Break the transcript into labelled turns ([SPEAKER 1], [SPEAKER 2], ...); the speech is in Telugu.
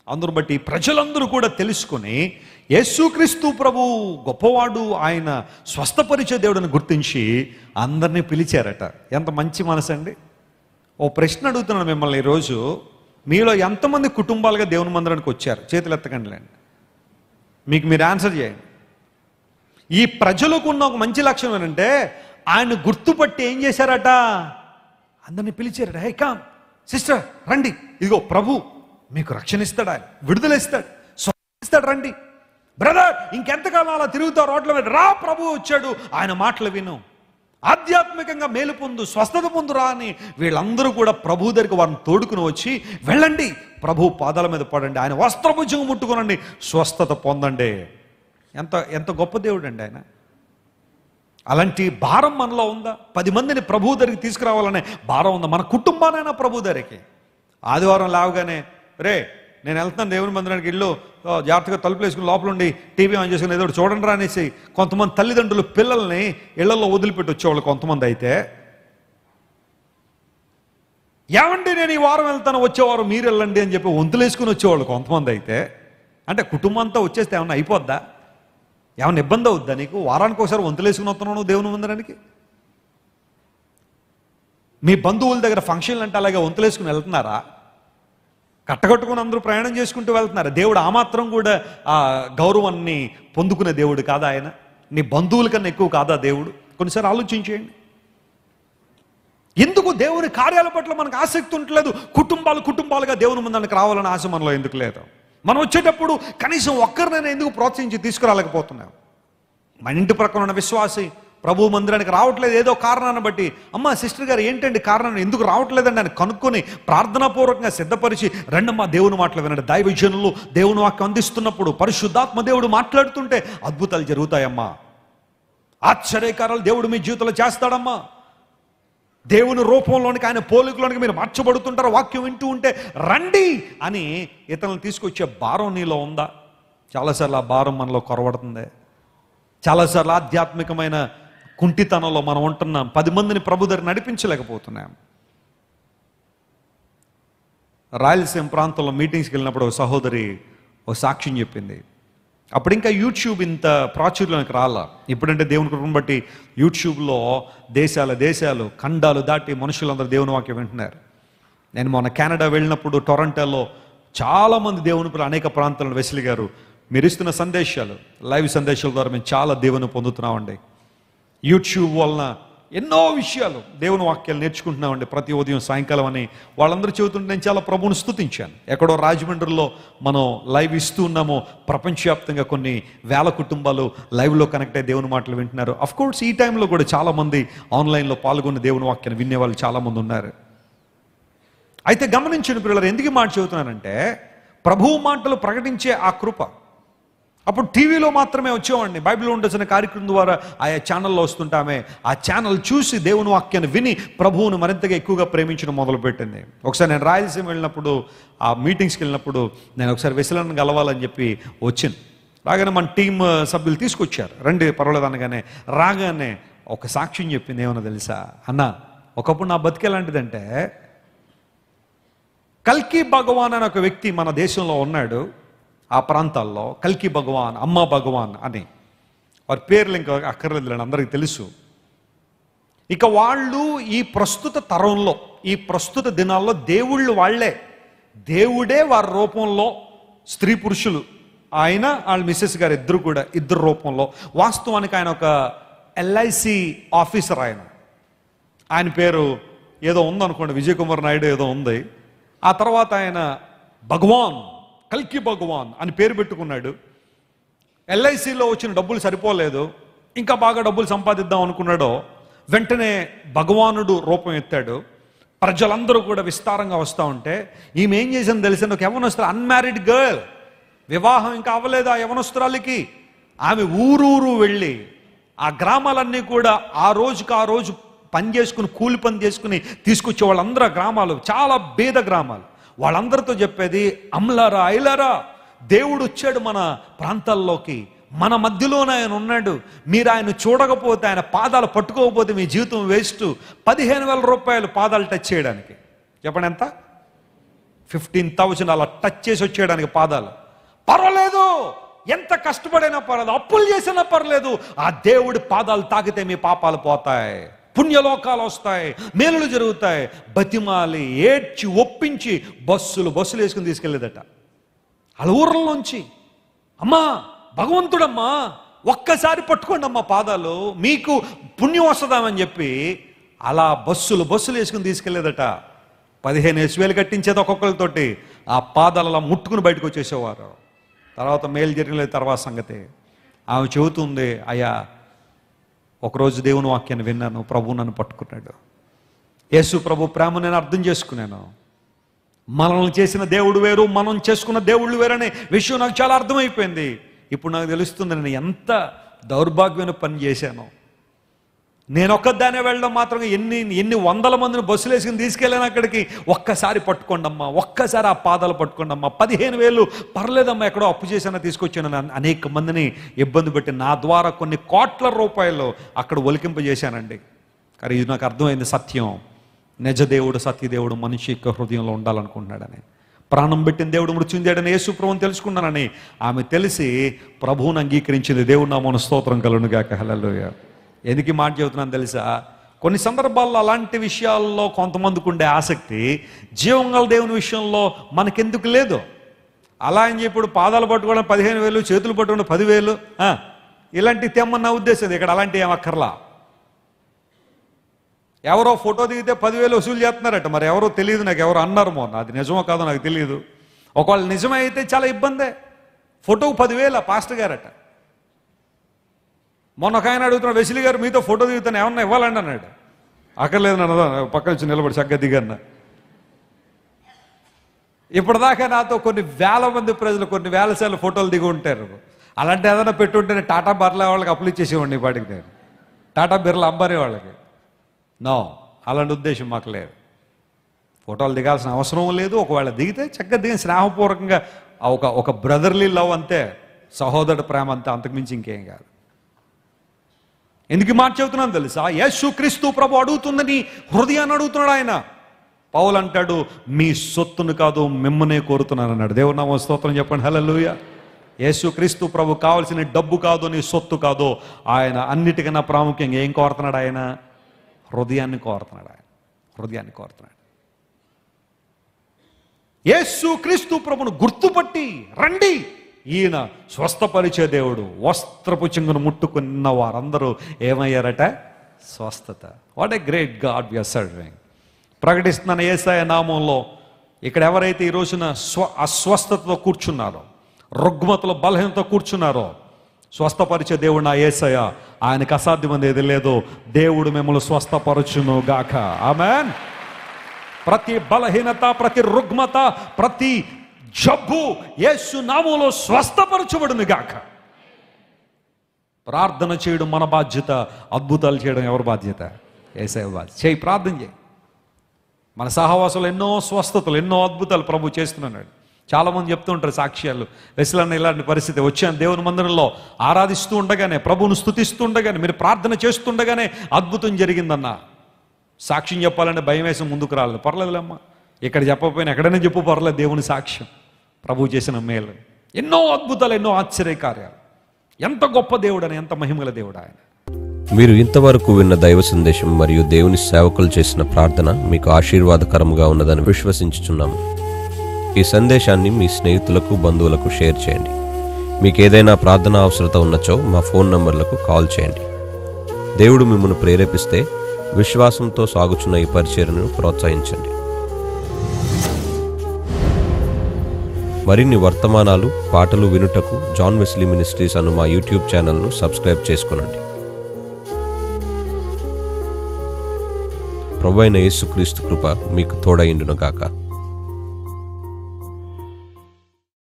[SPEAKER 1] అందును బట్టి ప్రజలందరూ కూడా తెలుసుకొని యేసుక్రీస్తు ప్రభు గొప్పవాడు ఆయన స్వస్థపరిచే దేవుడిని గుర్తించి అందరినీ పిలిచారట ఎంత మంచి మనసు అండి ఓ ప్రశ్న అడుగుతున్నాను మిమ్మల్ని ఈరోజు మీలో ఎంతమంది కుటుంబాలుగా దేవుని మందిరానికి వచ్చారు చేతులు ఎత్తకండిలేండి మీకు మీరు ఆన్సర్ చేయండి ఈ ప్రజలకు ఉన్న ఒక మంచి లక్షణం ఏంటంటే ఆయన గుర్తుపట్టి ఏం చేశారట అందరిని పిలిచారట హే కామ్ సిస్టర్ రండి ఇదిగో ప్రభు మీకు రక్షణ ఇస్తాడు ఆయన విడుదల ఇస్తాడు స్వస్థత ఇస్తాడు రండి బ్రదర్ ఇంకెంతకాలం అలా తిరుగుతావు రోడ్ల మీద రా ప్రభు వచ్చాడు ఆయన మాటలు విను ఆధ్యాత్మికంగా మేలు పొందు స్వస్థత పొందురా అని వీళ్ళందరూ కూడా ప్రభు దగ్గరికి వారిని తోడుకుని వచ్చి వెళ్ళండి ప్రభు పాదాల మీద పడండి ఆయన వస్త్రభుజం ముట్టుకునండి స్వస్థత పొందండి ఎంత ఎంత గొప్ప దేవుడు అండి ఆయన అలాంటి భారం మనలో ఉందా పది మందిని ప్రభు దగ్గరికి తీసుకురావాలనే భారం ఉందా మన కుటుంబానైనా ప్రభు దగ్గరికి ఆదివారం లేవగానే రే నేను వెళ్తున్నాను దేవుని మందిరానికి ఇల్లు ఆ, జాగ్రత్తగా తలుపులు వేసుకుని లోపల ఉండి టీవీ ఆన్ చేసుకుని ఏదో ఒకటి చూడండి రా అనేసి కొంతమంది తల్లిదండ్రులు పిల్లల్ని ఇళ్లలో వదిలిపెట్టి వచ్చేవాళ్ళు కొంతమంది అయితే ఏమండి నేను ఈ వారం వెళ్తాను వచ్చేవారం మీరు వెళ్ళండి అని చెప్పి వంతులేసుకుని వచ్చేవాళ్ళు కొంతమంది అయితే అంటే కుటుంబం అంతా వచ్చేస్తే ఏమన్నా అయిపోద్దా ఏమన్నా ఇబ్బంది అవుద్దా నీకు వారానికి ఒకసారి వంతులేసుకుని వస్తున్నావు దేవుని మందిరానికి మీ బంధువుల దగ్గర ఫంక్షన్లు అంటే అలాగే వంతులేసుకుని వెళ్తున్నారా కట్టకట్టుకుని అందరూ ప్రయాణం చేసుకుంటూ వెళ్తున్నారు దేవుడు ఆ మాత్రం కూడా ఆ గౌరవాన్ని పొందుకునే దేవుడు కాదా ఆయన నీ బంధువుల కన్నా ఎక్కువ కాదా దేవుడు కొన్నిసారి ఆలోచించేయండి ఎందుకు దేవుని కార్యాల పట్ల మనకు ఆసక్తి ఉండట్లేదు కుటుంబాలు కుటుంబాలుగా దేవుని ముందానికి రావాలని ఆశ మనలో ఎందుకు లేదు మనం వచ్చేటప్పుడు కనీసం ఒక్కరినైనా ఎందుకు ప్రోత్సహించి తీసుకురాలేకపోతున్నాం మన ఇంటి ప్రక్కన ఉన్న విశ్వాసి ప్రభు మందిరానికి రావట్లేదు ఏదో కారణాన్ని బట్టి అమ్మ సిస్టర్ గారు ఏంటండి కారణం ఎందుకు రావట్లేదండి అని కనుక్కొని ప్రార్థనాపూర్వకంగా సిద్ధపరిచి రెండమ్మ దేవుని మాటలు వినండి దైవజనులు దేవుని వాక్యం అందిస్తున్నప్పుడు పరిశుద్ధాత్మ దేవుడు మాట్లాడుతుంటే అద్భుతాలు జరుగుతాయమ్మా ఆశ్చర్యకారాలు దేవుడు మీ జీవితంలో చేస్తాడమ్మా దేవుని రూపంలోనికి ఆయన పోలికలోనికి మీరు మార్చబడుతుంటారు వాక్యం వింటూ ఉంటే రండి అని ఇతరులను తీసుకొచ్చే భారం నీలో ఉందా చాలాసార్లు ఆ భారం మనలో కొరవడుతుంది చాలాసార్లు ఆధ్యాత్మికమైన కుంటితనంలో మనం ఉంటున్నాం పది మందిని ప్రభు దగ్గర నడిపించలేకపోతున్నాం రాయలసీమ ప్రాంతంలో మీటింగ్స్కి వెళ్ళినప్పుడు ఒక సహోదరి ఒక సాక్ష్యం చెప్పింది అప్పుడు ఇంకా యూట్యూబ్ ఇంత ప్రాచుర్యంలోకి రాలా ఇప్పుడంటే దేవుని కృపను బట్టి యూట్యూబ్లో దేశాల దేశాలు ఖండాలు దాటి మనుషులందరూ దేవుని వాక్యం వింటున్నారు నేను మొన్న కెనడా వెళ్ళినప్పుడు టొరంటోలో చాలామంది దేవుని పిల్లలు అనేక ప్రాంతాలను వెసిలిగారు మీరు ఇస్తున్న సందేశాలు లైవ్ సందేశాల ద్వారా మేము చాలా దేవుని పొందుతున్నామండి యూట్యూబ్ వలన ఎన్నో విషయాలు దేవుని వాక్యాలు నేర్చుకుంటున్నామండి ప్రతి ఉదయం సాయంకాలం అని వాళ్ళందరూ చెబుతుంటే నేను చాలా ప్రభువుని స్తుతించాను ఎక్కడో రాజమండ్రిలో మనం లైవ్ ఇస్తూ ఉన్నామో ప్రపంచవ్యాప్తంగా కొన్ని వేల కుటుంబాలు లైవ్లో కనెక్ట్ అయ్యి దేవుని మాటలు వింటున్నారు అఫ్ కోర్స్ ఈ టైంలో కూడా చాలామంది ఆన్లైన్లో పాల్గొన్న దేవుని వాక్యాన్ని వినేవాళ్ళు చాలామంది ఉన్నారు అయితే గమనించిన పిల్లలు ఎందుకు ఈ మాట చెబుతున్నానంటే ప్రభువు మాటలు ప్రకటించే ఆ కృప అప్పుడు టీవీలో మాత్రమే వచ్చేవాడిని బైబిల్ ఉండొచ్చిన కార్యక్రమం ద్వారా ఆయా ఛానల్లో వస్తుంటామే ఆ ఛానల్ చూసి దేవుని వాక్యాన్ని విని ప్రభువును మరింతగా ఎక్కువగా ప్రేమించడం మొదలుపెట్టింది ఒకసారి నేను రాయలసీమ వెళ్ళినప్పుడు ఆ మీటింగ్స్కి వెళ్ళినప్పుడు నేను ఒకసారి వెసలను కలవాలని చెప్పి వచ్చాను రాగానే మన టీం సభ్యులు తీసుకొచ్చారు రండి పర్వాలేదు అనగానే రాగానే ఒక సాక్ష్యం చెప్పింది ఏమన్నా తెలుసా అన్న ఒకప్పుడు నా బతికేలాంటిదంటే కల్కి భగవాన్ అనే ఒక వ్యక్తి మన దేశంలో ఉన్నాడు ఆ ప్రాంతాల్లో కల్కి భగవాన్ అమ్మ భగవాన్ అని వారి పేర్లు ఇంకా అక్కర్లేదు అందరికీ తెలుసు ఇక వాళ్ళు ఈ ప్రస్తుత తరంలో ఈ ప్రస్తుత దినాల్లో దేవుళ్ళు వాళ్ళే దేవుడే వారి రూపంలో స్త్రీ పురుషులు ఆయన వాళ్ళ మిస్సెస్ గారు ఇద్దరు కూడా ఇద్దరు రూపంలో వాస్తవానికి ఆయన ఒక ఎల్ఐసి ఆఫీసర్ ఆయన ఆయన పేరు ఏదో ఉందనుకోండి విజయ్ కుమార్ నాయుడు ఏదో ఉంది ఆ తర్వాత ఆయన భగవాన్ కల్కి భగవాన్ అని పేరు పెట్టుకున్నాడు ఎల్ఐసిలో వచ్చిన డబ్బులు సరిపోలేదు ఇంకా బాగా డబ్బులు సంపాదిద్దాం అనుకున్నాడో వెంటనే భగవానుడు రూపం ఎత్తాడు ప్రజలందరూ కూడా విస్తారంగా వస్తూ ఉంటే ఈమె ఏం చేసింది తెలిసిన ఒక యవనస్తులు అన్మ్యారీడ్ గర్ల్ వివాహం ఇంకా అవ్వలేదు ఆ యవనస్తురాలికి ఆమె ఊరూరు వెళ్ళి ఆ గ్రామాలన్నీ కూడా ఆ రోజుకి ఆ రోజు పని చేసుకుని కూలి పని చేసుకుని తీసుకొచ్చే వాళ్ళందరూ ఆ గ్రామాలు చాలా బేద గ్రామాలు వాళ్ళందరితో చెప్పేది అమ్లారా ఐలారా దేవుడు వచ్చాడు మన ప్రాంతాల్లోకి మన మధ్యలోనే ఆయన ఉన్నాడు మీరు ఆయన చూడకపోతే ఆయన పాదాలు పట్టుకోకపోతే మీ జీవితం వేస్ట్ పదిహేను వేల రూపాయలు పాదాలు టచ్ చేయడానికి చెప్పండి ఎంత ఫిఫ్టీన్ థౌజండ్ అలా టచ్ చేసి వచ్చేయడానికి పాదాలు పర్వాలేదు ఎంత కష్టపడైనా పర్వాలేదు అప్పులు చేసినా పర్లేదు ఆ దేవుడి పాదాలు తాకితే మీ పాపాలు పోతాయి పుణ్యలోకాలు వస్తాయి మేలులు జరుగుతాయి బతిమాలి ఏడ్చి ఒప్పించి బస్సులు బస్సులు వేసుకుని తీసుకెళ్ళేదట వాళ్ళ ఊర్లలోంచి అమ్మా భగవంతుడమ్మా ఒక్కసారి పట్టుకోండి అమ్మా పాదాలు మీకు పుణ్యం వస్తుందామని చెప్పి అలా బస్సులు బస్సులు వేసుకుని తీసుకెళ్లేదట పదిహేను వేలు కట్టించేది ఒక్కొక్కరితోటి ఆ పాదాలు అలా ముట్టుకుని బయటకు వచ్చేసేవారు తర్వాత మేలు జరిగిన తర్వాత సంగతి ఆమె చెబుతుంది అయ్యా ఒకరోజు దేవుని వాక్యాన్ని విన్నాను ప్రభు నన్ను పట్టుకున్నాడు యేసు ప్రభు ప్రేమ నేను అర్థం చేసుకున్నాను మనల్ని చేసిన దేవుడు వేరు మనం చేసుకున్న దేవుళ్ళు వేరనే విషయం నాకు చాలా అర్థమైపోయింది ఇప్పుడు నాకు తెలుస్తుంది నేను ఎంత దౌర్భాగ్యమైన పని చేశాను నేను ఒక్కదానే వెళ్ళడం మాత్రం ఎన్ని ఎన్ని వందల మందిని బస్సులు వేసుకుని తీసుకెళ్ళాను అక్కడికి ఒక్కసారి పట్టుకోండి అమ్మా ఒక్కసారి ఆ పాదాలు పట్టుకోండి అమ్మా పదిహేను వేలు పర్లేదమ్మా ఎక్కడో అప్పు చేసినా తీసుకొచ్చాను అని అనేక మందిని ఇబ్బంది పెట్టి నా ద్వారా కొన్ని కోట్ల రూపాయలు అక్కడ ఒలికింపజేశానండి కానీ ఇది నాకు అర్థమైంది సత్యం నిజ దేవుడు సత్యదేవుడు మనిషి యొక్క హృదయంలో ఉండాలనుకుంటున్నాడని ప్రాణం పెట్టిన దేవుడు మృత్యుంజాడని యేసు ప్రభుని తెలుసుకున్నానని ఆమె తెలిసి ప్రభువుని అంగీకరించింది దేవుడు నా మన స్తోత్రం కలునుగాక హల్లెలూయా ఎందుకు ఈ మాట చెబుతున్నాను తెలుసా కొన్ని సందర్భాల్లో అలాంటి విషయాల్లో కొంతమందికి ఉండే ఆసక్తి జీవంగల దేవుని విషయంలో మనకెందుకు లేదు అలా అని చెప్పి ఇప్పుడు పాదాలు పట్టుకోవడం పదిహేను వేలు చేతులు పట్టుకోవడం పదివేలు ఆ, ఇలాంటి తెమ్మన్న ఉద్దేశం ఇక్కడ అలాంటి ఏం అక్కర్లా ఎవరో ఫోటో దిగితే పదివేలు వసూలు చేస్తున్నారట మరి ఎవరో తెలియదు నాకు ఎవరు అన్నారు మొన్న అది నిజమో కాదో నాకు తెలియదు ఒకవేళ నిజమే అయితే చాలా ఇబ్బందే ఫోటోకు పదివేల పాస్టర్ గారట మొన్న ఒక ఆయన అడుగుతున్నాడు వెసిలి గారు మీతో ఫోటో దిగుతాను ఏమన్నా ఇవ్వాలండి అన్నాడు అక్కర్లేదు నన్ను పక్కన వచ్చి నిలబడి చక్కగా దిగన్న ఇప్పటిదాకా నాతో కొన్ని వేల మంది ప్రజలు కొన్ని వేల సార్లు ఫోటోలు దిగి ఉంటారు అలాంటి ఏదైనా పెట్టుంటే నేను టాటా బర్లా వాళ్ళకి అప్పులు ఇచ్చేసేవాడిని ఈ పాటికి నేను టాటా బిర్లా అంబానీ వాళ్ళకి నో అలాంటి ఉద్దేశం మాకు లేదు ఫోటోలు దిగాల్సిన అవసరం లేదు ఒకవేళ దిగితే చక్కగా దిగిన స్నేహపూర్వకంగా ఆ ఒక ఒక బ్రదర్లీ లవ్ అంతే సహోదరుడు ప్రేమ అంతే అంతకుమించి ఇంకేం కాదు ఎందుకు ఈ మాట చెబుతున్నాను తెలుసా యేసు క్రీస్తు ప్రభు అడుగుతుందని హృదయాన్ని అడుగుతున్నాడు ఆయన పౌలు అంటాడు మీ సొత్తును కాదు మిమ్మల్నే కోరుతున్నాను అన్నాడు దేవుడు నామ స్తోత్రం చెప్పండి హల్లెలూయా యేసు క్రీస్తు ప్రభు కావాల్సిన డబ్బు కాదు నీ సొత్తు కాదు ఆయన అన్నిటికన్నా ప్రాముఖ్యంగా ఏం కోరుతున్నాడు ఆయన హృదయాన్ని కోరుతున్నాడు ఆయన హృదయాన్ని కోరుతున్నాడు యేసు క్రీస్తు ప్రభును గుర్తుపట్టి రండి ఈయన స్వస్థపరిచే దేవుడు వస్త్రపు చెంగును ముట్టుకున్న వారందరూ ఏమయ్యారట స్వస్థత what a great God we are serving ప్రకటిస్తున్నాను ఏసాయ నామంలో ఇక్కడ ఎవరైతే ఈ రోజున స్వ అస్వస్థతతో కూర్చున్నారో రుగ్మతలో బలహీనతో కూర్చున్నారో స్వస్థపరిచే దేవుడు నా ఏసయ ఆయనకు అసాధ్యమైనది ఏది లేదు దేవుడు మిమ్మల్ని స్వస్థపరచును గాక ఆమెన్ ప్రతి బలహీనత ప్రతి రుగ్మత ప్రతి జబ్బు యేసు నామంలో స్వస్థపరచబడును గాక ప్రార్థన చేయడం మన బాధ్యత అద్భుతాలు చేయడం ఎవరి బాధ్యత ఏసే బాధ్యత చేయి ప్రార్థన చేయి మన సహవాసంలో ఎన్నో స్వస్థతలు ఎన్నో అద్భుతాలు ప్రభు చేస్తున్నాడు చాలా మంది చెప్తూ ఉంటారు సాక్ష్యాలు వెసలన్న ఇలాంటి పరిస్థితి వచ్చాను దేవుని మందిరంలో ఆరాధిస్తూ ఉండగానే ప్రభువును స్తుతిస్తూ ఉండగానే మీరు ప్రార్థన చేస్తుండగానే అద్భుతం జరిగిందన్న సాక్ష్యం చెప్పాలంటే భయం వేసి ముందుకు రాలేదు పర్లేదులేమ్మా ఇక్కడ చెప్పకపోయినా ఎక్కడైనా చెప్పు పర్లేదు దేవుని సాక్ష్యం ప్రభు చేసిన మేలు ఎన్నో అద్భుతాలు ఎన్నో ఆశ్చర్య కార్యాలు ఎంత గొప్ప దేవుడు అని ఎంత మహిమగల దేవుడు ఆయన
[SPEAKER 2] మీరు ఇంతవరకు విన్న దైవ సందేశం మరియు దేవుని సేవకులు చేసిన ప్రార్థన మీకు ఆశీర్వాదకరంగా ఉన్నదని విశ్వసించుచున్నాము ఈ సందేశాన్ని మీ స్నేహితులకు బంధువులకు షేర్ చేయండి మీకు ఏదైనా ప్రార్థన అవసరత ఉన్నచో మా ఫోన్ నంబర్లకు కాల్ చేయండి దేవుడు మిమ్మల్ని ప్రేరేపిస్తే విశ్వాసంతో సాగుచున్న ఈ పరిచర్ను ప్రోత్సహించండి మరిన్ని వర్తమానాలు పాటలు వినుటకు జాన్ వెస్లీ మినిస్ట్రీస్ అను మా యూట్యూబ్ ఛానల్ను సబ్స్క్రైబ్ చేసుకునండి ప్రభు అయిన యేసుక్రీస్తు కృప మీకు తోడైండును గాక